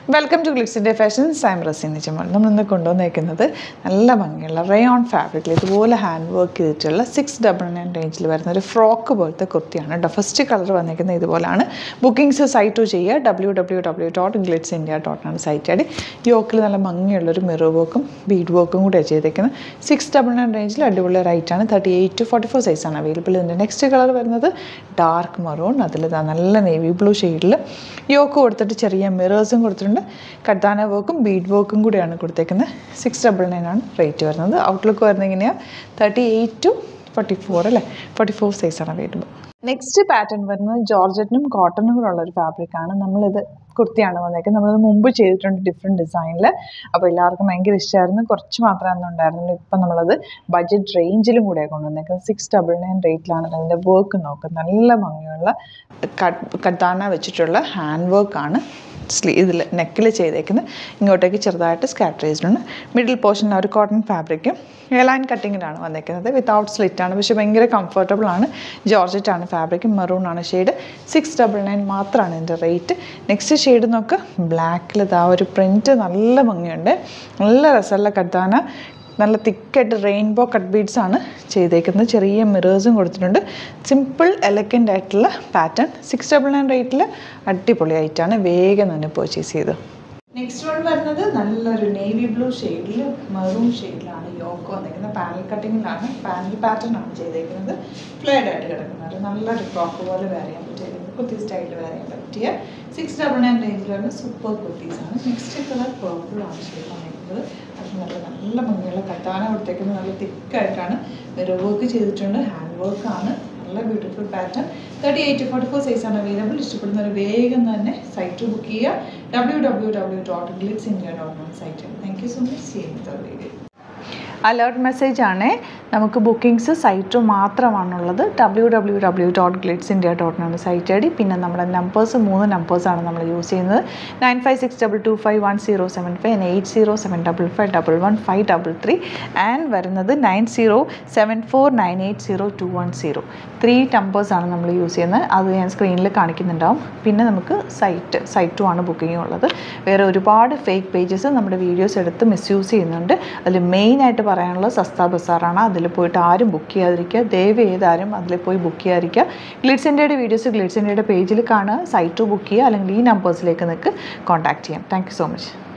welcome to ഗ്ലിക്സിൻ്റെ fashion സൈം റസിന് ചുമൽ നമ്മളിന്ന് കൊണ്ടുവന്നേക്കുന്നത് നല്ല ഭംഗിയുള്ള റയോൺ ഫാബ്രിക്കിൽ ഇതുപോലെ ഹാൻഡ് വർക്ക് ചെയ്തിട്ടുള്ള സിക്സ് ഡബിൾ നയൻ റേഞ്ചിൽ വരുന്ന ഒരു ഫ്രോക്ക് പോലത്തെ കുർത്തിയാണ് കേട്ടോ ഫസ്റ്റ് കളർ വന്നിരിക്കുന്നത് ഇതുപോലാണ് ബുക്കിംഗ്സ് സൈറ്റ് ടു ചെയ്യുക W W W dot Glitz India ഡോട്ടാണ് സൈറ്റ് ആയിട്ട് യോക്കിൽ നല്ല ഭംഗിയുള്ളൊരു മിറർ വർക്കും ബീഡ് വർക്കും കൂടെ ചെയ്തേക്കുന്നത് സിക്സ് ഡബിൾ നയൻ റേഞ്ചിൽ അടിപൊളി റൈറ്റാണ് thirty eight to forty four സൈസാണ് അവൈലബിൾ ഇതിൻ്റെ നെക്സ്റ്റ് കളർ വരുന്നത് ഡാർക്ക് മറൂൺ അതിൽ ദാ നല്ല നേവി ബ്ലൂ ഷെയ്ഡിൽ യോക്ക് കൊടുത്തിട്ട് ചെറിയ മിറേഴ്സും കൊടുത്തിട്ടുണ്ട് കട്ടാന വർക്കും ബീഡ് വർക്കും കൂടിയാണ് കൊടുത്തേക്കുന്നത് സിക്സ് ഡബിൾ നയൻ ആണ് റേറ്റ് വരുന്നത് ഔട്ട്ലുക്ക് വരുന്നത് എങ്ങനെയാണ് thirty eight to forty four അല്ലേ ഫോർട്ടി ഫോർ സൈസാണ് അവൈലബിൾ നെക്സ്റ്റ് പാറ്റേൺ വരുന്നത് ജോർജറ്റിനും കോട്ടനും കൂടെ ഉള്ള ഒരു ഫാബ്രിക്കാണ് നമ്മളിത് കുർത്തിയാണ് വന്നേക്കുന്നത് നമ്മളിത് മുമ്പ് ചെയ്തിട്ടുണ്ട് ഡിഫറെൻറ്റ് ഡിസൈനിൽ അപ്പോൾ എല്ലാവർക്കും ഭയങ്കര ഇഷ്ടമായിരുന്നു കുറച്ച് മാത്രമേ അന്ന് ഉണ്ടായിരുന്നുള്ളൂ ഇപ്പം നമ്മളത് ബഡ്ജറ്റ് റേഞ്ചിലും കൂടെ കൊണ്ടുവന്നേക്കുന്നത് സിക്സ് ഡബിൾ നയൻ റേറ്റിലാണ് അതിൻ്റെ വർക്ക് നോക്കുക നല്ല ഭംഗിയുള്ള കട്ട് കട്ടാന വെച്ചിട്ടുള്ള ഹാൻഡ് വർക്കാണ് സ്ലീ ഇതിൽ നെക്കിൽ ചെയ്തേക്കുന്നത് ഇങ്ങോട്ടേക്ക് ചെറുതായിട്ട് സ്കാറ്ററൈസ്ഡുണ്ട് മിഡിൽ പോർഷനിൽ ഒരു കോട്ടൺ ഫാബ്രിക്കും എയർലൈൻ കട്ടിങ്ങിലാണ് വന്നേക്കുന്നത് വിത്തൗട്ട് സ്ലിറ്റ് ആണ് പക്ഷേ ഭയങ്കര കംഫർട്ടബിൾ ആണ് ജോർജറ്റ് ആണ് ഫാബ്രിക് മെറൂൺ ആണ് ഷെയ്ഡ് സിക്സ് ഡബിൾ നയൻ മാത്രമാണ് ഇതിൻ്റെ റേറ്റ് നെക്സ്റ്റ് ഷെയ്ഡ് നോക്ക് ബ്ലാക്കിൽ ഇതാ ഒരു പ്രിൻറ്റ് നല്ല ഭംഗിയുണ്ട് നല്ല രസമുള്ള കട്ടാന നല്ല തിക്കായിട്ട് റെയിൻബോ കട്ട് ബീഡ്സ് ആണ് ചെയ്തേക്കുന്നത് ചെറിയ മിറേഴ്സും കൊടുത്തിട്ടുണ്ട് സിമ്പിൾ എലഗൻ്റ് ആയിട്ടുള്ള പാറ്റേൺ സിക്സ് ഡബിൾ നയൻ റേറ്റിൽ അടിപൊളിയായിട്ടാണ് വേഗം തന്നെ പർച്ചേസ് ചെയ്തത് നെക്സ്റ്റ് വൺ വരുന്നത് നല്ലൊരു നേവി ബ്ലൂ ഷെയ്ഡിൽ മെറൂൺ ഷെയ്ഡിലാണ് യോക്ക് വന്നിരിക്കുന്നത് പാനൽ കട്ടിങ്ങിലാണ് പാനൽ പാറ്റേൺ ആണ് ചെയ്തേക്കുന്നത് ഫ്ലേഡ് ആയിട്ട് കിടക്കുന്നത് നല്ലൊരു ഫ്രോക്ക് പോലെ വെയർ ചെയ്യാൻ പറ്റിയ കുർത്തി സ്റ്റൈലിൽ വെയർ ചെയ്യാൻ പറ്റിയ സിക്സ് ഡബിൾ നയൻ റേഞ്ചിൽ വരുന്ന സൂപ്പർ കുർത്തീസാണ് നെക്സ്റ്റ് കളർ പേർപ്പിൾ ആണ് ഷെയ്ഡ് വന്നിരിക്കുന്നത് അത് നല്ല നല്ല ഭംഗിയുള്ള കട്ടാന കൊടുത്തേക്കുന്നത് നല്ല തിക്കായിട്ടാണ് മിറർ വർക്ക് ചെയ്തിട്ടുണ്ട് ഹാൻഡ് വർക്കാണ് നല്ല beautiful pattern thirty eight forty four സൈസാണ് അവൈലബിൾ ഇഷ്ടപ്പെടുന്നവർ വേഗം തന്നെ സൈറ്റ് ബുക്ക് ചെയ്യുക W W W dot Glitz India dot com site thank you so much ചെയ്യുന്നത് വീഡിയോ അലേർട്ട് മെസ്സേജ് ആണ് നമുക്ക് ബുക്കിംഗ്സ് സൈറ്റ് മാത്രമാണുള്ളത് W W W dot Glitz India dot ആണ് സൈറ്റ് ഐ ഡി പിന്നെ നമ്മുടെ നമ്പേഴ്സ് മൂന്ന് നമ്പേഴ്സാണ് നമ്മൾ യൂസ് ചെയ്യുന്നത് nine five six double two five one zero seven five eight zero seven double five double one five double three and വരുന്നത് nine zero seven four nine eight zero two one zero three നമ്പേഴ്സാണ് നമ്മൾ use ചെയ്യുന്നത് അത് ഞാൻ സ്ക്രീനിൽ കാണിക്കുന്നുണ്ടാവും പിന്നെ നമുക്ക് site സൈറ്റും ആണ് ബുക്കിംഗ് ഉള്ളത് വേറെ ഒരുപാട് ഫേക്ക് പേജസ് നമ്മുടെ വീഡിയോസ് എടുത്ത് മിസ്യൂസ് ചെയ്യുന്നുണ്ട് അതിൽ മെയിനായിട്ട് പറയാനുള്ളത് സസ്ത ബസാറാണ് അതിൽ പോയിട്ട് ആരും ബുക്ക് ചെയ്യാതിരിക്കുക ദയവ് ചെയ്താരും അതിൽ പോയി ബുക്ക് ചെയ്യാതിരിക്കുക ഗ്ലിറ്റ്സ് ഇന്ത്യയുടെ വീഡിയോസ് ഗ്ലിറ്റ്സ് ഇന്ത്യയുടെ പേജിൽ കാണുക സൈറ്റ് ബുക്ക് ചെയ്യുക അല്ലെങ്കിൽ ഈ നമ്പേഴ്സിലേക്ക് നിങ്ങൾക്ക് കോൺടാക്ട് ചെയ്യാം താങ്ക് സോ മച്ച്